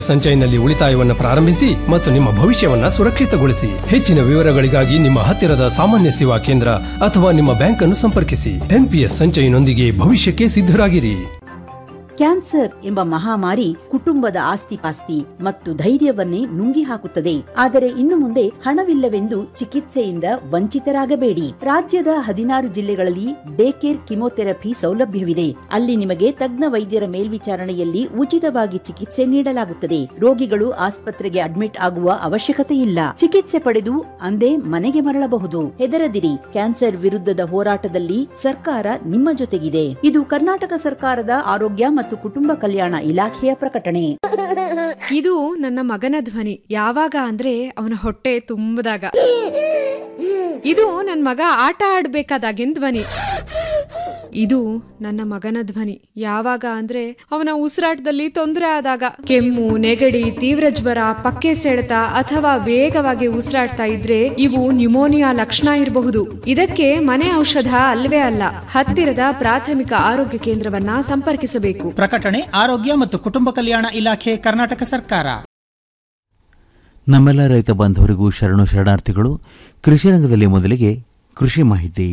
ಸಂಚಯನಲ್ಲಿ ಉಳಿತಾಯವನ್ನು ಪ್ರಾರಂಭಿಸಿ ಮತ್ತು ನಿಮ್ಮ ಭವಿಷ್ಯವನ್ನ ಸುರಕ್ಷಿತಗೊಳಿಸಿ ಹೆಚ್ಚಿನ ವಿವರಗಳಿಗಾಗಿ ನಿಮ್ಮ ಹತ್ತಿರದ ಸಾಮಾನ್ಯ ಸೇವಾ ಕೇಂದ್ರ ಅಥವಾ ನಿಮ್ಮ ಬ್ಯಾಂಕ್ ಅನ್ನು ಸಂಪರ್ಕಿಸಿ ಎನ್ಪಿಎಸ್ ಸಂಚಯನೊಂದಿಗೆ ಭವಿಷ್ಯಕ್ಕೆ ಸಿದ್ಧರಾಗಿರಿ ಕ್ಯಾನ್ಸರ್ ಎಂಬ ಮಹಾಮಾರಿ ಕುಟುಂಬದ ಆಸ್ತಿಪಾಸ್ತಿ ಮತ್ತು ಧೈರ್ಯವನ್ನೇ ನುಂಗಿ ಹಾಕುತ್ತದೆ ಆದರೆ ಇನ್ನು ಮುಂದೆ ಹಣವಿಲ್ಲವೆಂದು ಚಿಕಿತ್ಸೆಯಿಂದ ವಂಚಿತರಾಗಬೇಡಿ ರಾಜ್ಯದ ಹದಿನಾರು ಜಿಲ್ಲೆಗಳಲ್ಲಿ ಡೇ ಕೇರ್ ಕಿಮೋಥೆರಪಿ ಸೌಲಭ್ಯವಿದೆ ಅಲ್ಲಿ ನಿಮಗೆ ತಜ್ಞ ವೈದ್ಯರ ಮೇಲ್ವಿಚಾರಣೆಯಲ್ಲಿ ಉಚಿತವಾಗಿ ಚಿಕಿತ್ಸೆ ನೀಡಲಾಗುತ್ತದೆ ರೋಗಿಗಳು ಆಸ್ಪತ್ರೆಗೆ ಅಡ್ಮಿಟ್ ಆಗುವ ಅವಶ್ಯಕತೆ ಇಲ್ಲ ಚಿಕಿತ್ಸೆ ಪಡೆದು ಅಂದೇ ಮನೆಗೆ ಮರಳಬಹುದು ಹೆದರದಿರಿ ಕ್ಯಾನ್ಸರ್ ವಿರುದ್ಧದ ಹೋರಾಟದಲ್ಲಿ ಸರ್ಕಾರ ನಿಮ್ಮ ಜೊತೆಗಿದೆ ಇದು ಕರ್ನಾಟಕ ಸರ್ಕಾರದ ಆರೋಗ್ಯ ಮತ್ತು ಕುಟುಂಬ ಕಲ್ಯಾಣ ಇಲಾಖೆಯ ಪ್ರಕಟಣೆ ಇದು ನನ್ನ ಮಗನ ಧ್ವನಿ ಯಾವಾಗ ಅಂದ್ರೆ ಅವನ ಹೊಟ್ಟೆ ತುಂಬದಾಗ ಇದು ನನ್ನ ಮಗ ಆಟ ಆಡ್ಬೇಕಾದಾಗಿನ ಧ್ವನಿ ಇದು ನನ್ನ ಮಗನ ಧ್ವನಿ ಯಾವಾಗ ಅಂದ್ರೆ ಅವನ ಉಸಿರಾಟದಲ್ಲಿ ತೊಂದರೆ ಆದಾಗ ಕೆಮ್ಮು ನೆಗಡಿ ತೀವ್ರ ಜ್ವರ ಪಕ್ಕೆ ಸೆಳೆತ ಅಥವಾ ವೇಗವಾಗಿ ಉಸಿರಾಡ್ತಾ ಇದ್ರೆ ಇವು ನ್ಯುಮೋನಿಯಾ ಲಕ್ಷಣ ಇರಬಹುದು ಇದಕ್ಕೆ ಮನೆ ಔಷಧ ಅಲ್ವೇ ಅಲ್ಲ ಹತ್ತಿರದ ಪ್ರಾಥಮಿಕ ಆರೋಗ್ಯ ಕೇಂದ್ರವನ್ನ ಸಂಪರ್ಕಿಸಬೇಕು ಪ್ರಕಟಣೆ ಆರೋಗ್ಯ ಮತ್ತು ಕುಟುಂಬ ಕಲ್ಯಾಣ ಇಲಾಖೆ ಕರ್ನಾಟಕ ಸರ್ಕಾರ ನಮ್ಮೆಲ್ಲ ರೈತ ಬಾಂಧವರಿಗೂ ಶರಣು ಶರಣಾರ್ಥಿಗಳು ಕೃಷಿ ರಂಗದಲ್ಲಿ ಮೊದಲಿಗೆ ಕೃಷಿ ಮಾಹಿತಿ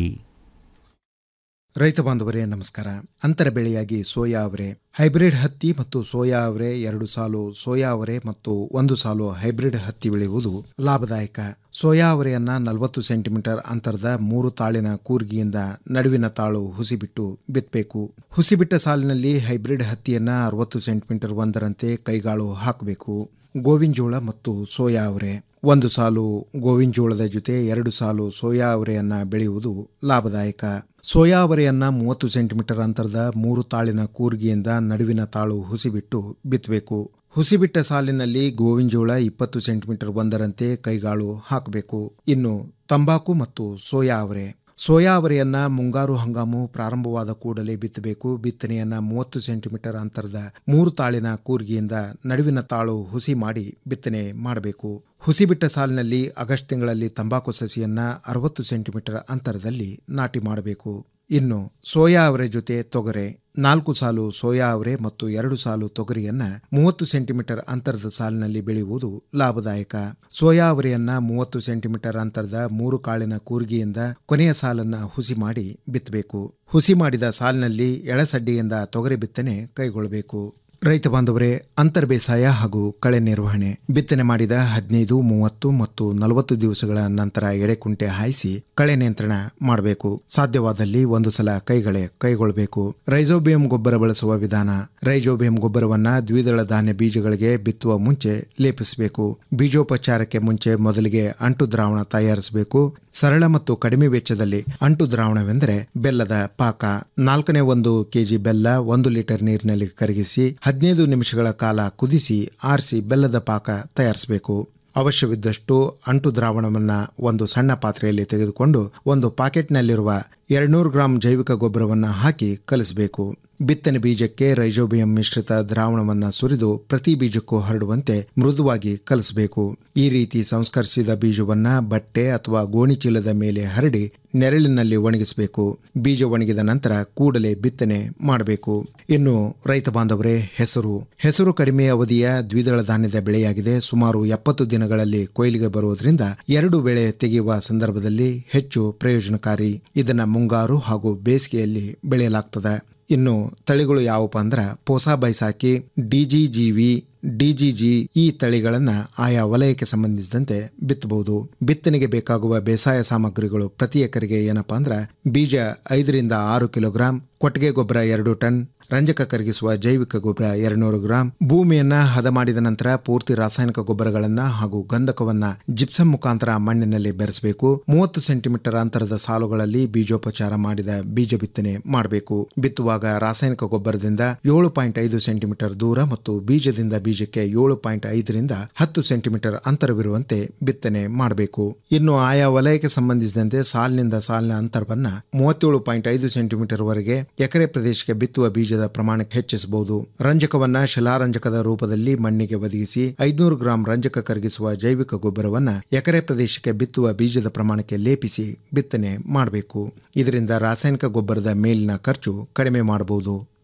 ರೈತ ಬಾಂಧವರೇ ನಮಸ್ಕಾರ ಅಂತರ ಬೆಳೆಯಾಗಿ ಸೋಯಾ ಅವರೆ ಹೈಬ್ರಿಡ್ ಹತ್ತಿ ಮತ್ತು ಸೋಯಾ ಅವರೆ ಎರಡು ಸಾಲು ಸೋಯಾ ಅವರೆ ಮತ್ತು ಒಂದು ಸಾಲು ಹೈಬ್ರಿಡ್ ಹತ್ತಿ ಬೆಳೆಯುವುದು ಲಾಭದಾಯಕ ಸೋಯಾ ಅವರೆಯನ್ನ ನಲವತ್ತು ಸೆಂಟಿಮೀಟರ್ ಅಂತರದ ಮೂರು ತಾಳಿನ ಕೂರ್ಗಿಯಿಂದ ನಡುವಿನ ತಾಳು ಹುಸಿಬಿಟ್ಟು ಬಿತ್ತಬೇಕು ಹುಸಿಬಿಟ್ಟ ಸಾಲಿನಲ್ಲಿ ಹೈಬ್ರಿಡ್ ಹತ್ತಿಯನ್ನ ಅರವತ್ತು ಸೆಂಟಿಮೀಟರ್ ಒಂದರಂತೆ ಕೈಗಾಳು ಹಾಕಬೇಕು ಗೋವಿನ ಜೋಳ ಮತ್ತು ಸೋಯಾ ಅವರೆ ಒಂದು ಸಾಲು ಗೋವಿನ ಜೋಳದ ಜೊತೆ ಎರಡು ಸಾಲು ಸೋಯಾ ಅವರೆಯನ್ನ ಬೆಳೆಯುವುದು ಲಾಭದಾಯಕ ಸೋಯಾ ಅವರೆಯನ್ನ ಮೂವತ್ತು ಸೆಂಟಿಮೀಟರ್ ಅಂತರದ ಮೂರು ತಾಳಿನ ಕೂರ್ಗಿಯಿಂದ ನಡುವಿನ ತಾಳು ಹುಸಿಬಿಟ್ಟು ಬಿತ್ತಬೇಕು ಹುಸಿಬಿಟ್ಟ ಸಾಲಿನಲ್ಲಿ ಗೋವಿನ ಜೋಳ ಇಪ್ಪತ್ತು ಸೆಂಟಿಮೀಟರ್ ಒಂದರಂತೆ ಕೈಗಾಳು ಹಾಕಬೇಕು ಇನ್ನು ತಂಬಾಕು ಮತ್ತು ಸೋಯಾ ಅವರೆ ಸೋಯಾ ಅವರೆಯನ್ನ ಮುಂಗಾರು ಹಂಗಾಮು ಪ್ರಾರಂಭವಾದ ಕೂಡಲೇ ಬಿತ್ತಬೇಕು ಬಿತ್ತನೆಯನ್ನ ಮೂವತ್ತು ಸೆಂಟಿಮೀಟರ್ ಅಂತರದ ಮೂರು ತಾಳಿನ ಕೂರ್ಗಿಯಿಂದ ನಡುವಿನ ತಾಳು ಹುಸಿ ಮಾಡಿ ಬಿತ್ತನೆ ಮಾಡಬೇಕು ಹುಸಿ ಬಿಟ್ಟ ಸಾಲಿನಲ್ಲಿ ಆಗಸ್ಟ್ ತಿಂಗಳಲ್ಲಿ ತಂಬಾಕು ಸಸಿಯನ್ನ ಅರವತ್ತು ಸೆಂಟಿಮೀಟರ್ ಅಂತರದಲ್ಲಿ ನಾಟಿ ಮಾಡಬೇಕು ಇನ್ನು ಸೋಯಾ ಅವರೆ ಜೊತೆ ತೊಗರೆ ನಾಲ್ಕು ಸಾಲು ಸೋಯಾ ಅವರೆ ಮತ್ತು ಎರಡು ಸಾಲು ತೊಗರಿಯನ್ನ ಮೂವತ್ತು ಸೆಂಟಿಮೀಟರ್ ಅಂತರದ ಸಾಲಿನಲ್ಲಿ ಬೆಳೆಯುವುದು ಲಾಭದಾಯಕ ಸೋಯಾ ಅವರೆಯನ್ನ ಮೂವತ್ತು ಸೆಂಟಿಮೀಟರ್ ಅಂತರದ ಮೂರು ಕಾಳಿನ ಕೂರ್ಗಿಯಿಂದ ಕೊನೆಯ ಸಾಲನ್ನ ಹುಸಿ ಮಾಡಿ ಬಿತ್ತಬೇಕು ಹುಸಿ ಮಾಡಿದ ಸಾಲಿನಲ್ಲಿ ಎಳಸಡ್ಡಿಯಿಂದ ತೊಗರಿ ಬಿತ್ತನೆ ಕೈಗೊಳ್ಳಬೇಕು ರೈತ ಬಾಂಧವರೇ ಅಂತರ್ ಬೇಸಾಯ ಹಾಗೂ ಕಳೆ ನಿರ್ವಹಣೆ ಬಿತ್ತನೆ ಮಾಡಿದ ಹದಿನೈದು ಮೂವತ್ತು ಮತ್ತು ನಲವತ್ತು ದಿವಸಗಳ ನಂತರ ಎಡೆಕುಂಟೆ ಹಾಯಿಸಿ ಕಳೆ ನಿಯಂತ್ರಣ ಮಾಡಬೇಕು ಸಾಧ್ಯವಾದಲ್ಲಿ ಒಂದು ಸಲ ಕೈಗಳೆ ಕೈಗೊಳ್ಳಬೇಕು ರೈಜೋಬಿಯಂ ಗೊಬ್ಬರ ಬಳಸುವ ವಿಧಾನ ರೈಜೋಬಿಯಂ ಗೊಬ್ಬರವನ್ನ ದ್ವಿದಳ ಧಾನ್ಯ ಬೀಜಗಳಿಗೆ ಬಿತ್ತುವ ಮುಂಚೆ ಲೇಪಿಸಬೇಕು ಬೀಜೋಪಚಾರಕ್ಕೆ ಮುಂಚೆ ಮೊದಲಿಗೆ ಅಂಟು ದ್ರಾವಣ ತಯಾರಿಸಬೇಕು ಸರಳ ಮತ್ತು ಕಡಿಮೆ ವೆಚ್ಚದಲ್ಲಿ ಅಂಟು ದ್ರಾವಣವೆಂದರೆ ಬೆಲ್ಲದ ಪಾಕ ನಾಲ್ಕನೇ ಒಂದು ಕೆಜಿ ಬೆಲ್ಲ ಒಂದು ಲೀಟರ್ ನೀರಿನಲ್ಲಿ ಕರಗಿಸಿ ಹದಿನೈದು ನಿಮಿಷಗಳ ಕಾಲ ಕುದಿಸಿ ಆರಿಸಿ ಬೆಲ್ಲದ ಪಾಕ ತಯಾರಿಸಬೇಕು ಅವಶ್ಯವಿದ್ದಷ್ಟು ಅಂಟು ದ್ರಾವಣವನ್ನ ಒಂದು ಸಣ್ಣ ಪಾತ್ರೆಯಲ್ಲಿ ತೆಗೆದುಕೊಂಡು ಒಂದು ಪಾಕೆಟ್ನಲ್ಲಿರುವ ಎರಡ್ನೂರು ಗ್ರಾಂ ಜೈವಿಕ ಗೊಬ್ಬರವನ್ನು ಹಾಕಿ ಕಲಿಸಬೇಕು ಬಿತ್ತನೆ ಬೀಜಕ್ಕೆ ರೈಜೋಬಿಯಂ ಮಿಶ್ರಿತ ದ್ರಾವಣವನ್ನ ಸುರಿದು ಪ್ರತಿ ಬೀಜಕ್ಕೂ ಹರಡುವಂತೆ ಮೃದುವಾಗಿ ಕಲಿಸಬೇಕು ಈ ರೀತಿ ಸಂಸ್ಕರಿಸಿದ ಬೀಜವನ್ನ ಬಟ್ಟೆ ಅಥವಾ ಗೋಣಿಚೀಲದ ಮೇಲೆ ಹರಡಿ ನೆರಳಿನಲ್ಲಿ ಒಣಗಿಸಬೇಕು ಬೀಜ ಒಣಗಿದ ನಂತರ ಕೂಡಲೇ ಬಿತ್ತನೆ ಮಾಡಬೇಕು ಇನ್ನು ರೈತ ಬಾಂಧವರೇ ಹೆಸರು ಹೆಸರು ಕಡಿಮೆ ಅವಧಿಯ ದ್ವಿದಳ ಧಾನ್ಯದ ಬೆಳೆಯಾಗಿದೆ ಸುಮಾರು ಎಪ್ಪತ್ತು ದಿನಗಳಲ್ಲಿ ಕೊಯ್ಲಿಗೆ ಬರುವುದರಿಂದ ಎರಡು ಬೆಳೆ ತೆಗೆಯುವ ಸಂದರ್ಭದಲ್ಲಿ ಹೆಚ್ಚು ಪ್ರಯೋಜನಕಾರಿ ಇದನ್ನ ಮುಂಗಾರು ಹಾಗೂ ಬೇಸಿಗೆಯಲ್ಲಿ ಬೆಳೆಯಲಾಗ್ತದೆ ಇನ್ನು ತಳಿಗಳು ಯಾವಪ್ಪ ಅಂದ್ರ ಪೋಸಾ ಬೈಸಾಕಿ ಡಿಜಿಜಿವಿ ಡಿಜಿಜಿ ಈ ತಳಿಗಳನ್ನ ಆಯಾ ವಲಯಕ್ಕೆ ಸಂಬಂಧಿಸಿದಂತೆ ಬಿತ್ತಬಹುದು ಬಿತ್ತನೆಗೆ ಬೇಕಾಗುವ ಬೇಸಾಯ ಸಾಮಗ್ರಿಗಳು ಪ್ರತಿ ಎಕರೆಗೆ ಏನಪ್ಪಾ ಅಂದ್ರ ಬೀಜ ಐದರಿಂದ ಆರು ಕಿಲೋಗ್ರಾಂ ಕೊಟ್ಟಿಗೆ ಗೊಬ್ಬರ ಎರಡು ಟನ್ ರಂಜಕ ಕರಗಿಸುವ ಜೈವಿಕ ಗೊಬ್ಬರ ಎರಡ್ನೂರು ಗ್ರಾಂ ಭೂಮಿಯನ್ನ ಹದ ಮಾಡಿದ ನಂತರ ಪೂರ್ತಿ ರಾಸಾಯನಿಕ ಗೊಬ್ಬರಗಳನ್ನ ಹಾಗೂ ಗಂಧಕವನ್ನ ಜಿಪ್ಸಂ ಮುಖಾಂತರ ಮಣ್ಣಿನಲ್ಲಿ ಬೆರೆಸಬೇಕು ಮೂವತ್ತು ಸೆಂಟಿಮೀಟರ್ ಅಂತರದ ಸಾಲುಗಳಲ್ಲಿ ಬೀಜೋಪಚಾರ ಮಾಡಿದ ಬೀಜ ಬಿತ್ತನೆ ಮಾಡಬೇಕು ಬಿತ್ತುವಾಗ ರಾಸಾಯನಿಕ ಗೊಬ್ಬರದಿಂದ ಏಳು ಪಾಯಿಂಟ್ ಐದು ಸೆಂಟಿಮೀಟರ್ ದೂರ ಮತ್ತು ಬೀಜದಿಂದ ಬೀಜಕ್ಕೆ ಏಳು ಪಾಯಿಂಟ್ ಐದರಿಂದ ಹತ್ತು ಸೆಂಟಿಮೀಟರ್ ಅಂತರವಿರುವಂತೆ ಬಿತ್ತನೆ ಮಾಡಬೇಕು ಇನ್ನು ಆಯಾ ವಲಯಕ್ಕೆ ಸಂಬಂಧಿಸಿದಂತೆ ಸಾಲಿನಿಂದ ಸಾಲಿನ ಅಂತರವನ್ನ ಮೂವತ್ತೇಳು ಪಾಯಿಂಟ್ ಐದು ಸೆಂಟಿಮೀಟರ್ ವರೆಗೆ ಎಕರೆ ಪ್ರದೇಶಕ್ಕೆ ಬಿತ್ತುವ ಬೀಜದ ಪ್ರಮಾಣಕ್ಕೆ ಹೆಚ್ಚಿಸಬಹುದು ರಂಜಕವನ್ನ ಶಿಲಾರಂಜಕದ ರೂಪದಲ್ಲಿ ಮಣ್ಣಿಗೆ ಒದಗಿಸಿ ಐದುನೂರು ಗ್ರಾಂ ರಂಜಕ ಕರಗಿಸುವ ಜೈವಿಕ ಗೊಬ್ಬರವನ್ನ ಎಕರೆ ಪ್ರದೇಶಕ್ಕೆ ಬಿತ್ತುವ ಬೀಜದ ಪ್ರಮಾಣಕ್ಕೆ ಲೇಪಿಸಿ ಬಿತ್ತನೆ ಮಾಡಬೇಕು ಇದರಿಂದ ರಾಸಾಯನಿಕ ಗೊಬ್ಬರದ ಮೇಲಿನ ಖರ್ಚು ಕಡಿಮೆ ಮಾಡಬಹುದು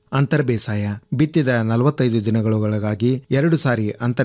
ಅಂತರ್ ಬೇಸಾಯ ಬಿತ್ತಿದ ನಲವತ್ತೈದು ದಿನಗಳೊಳಗಾಗಿ ಎರಡು ಸಾರಿ ಅಂತರ್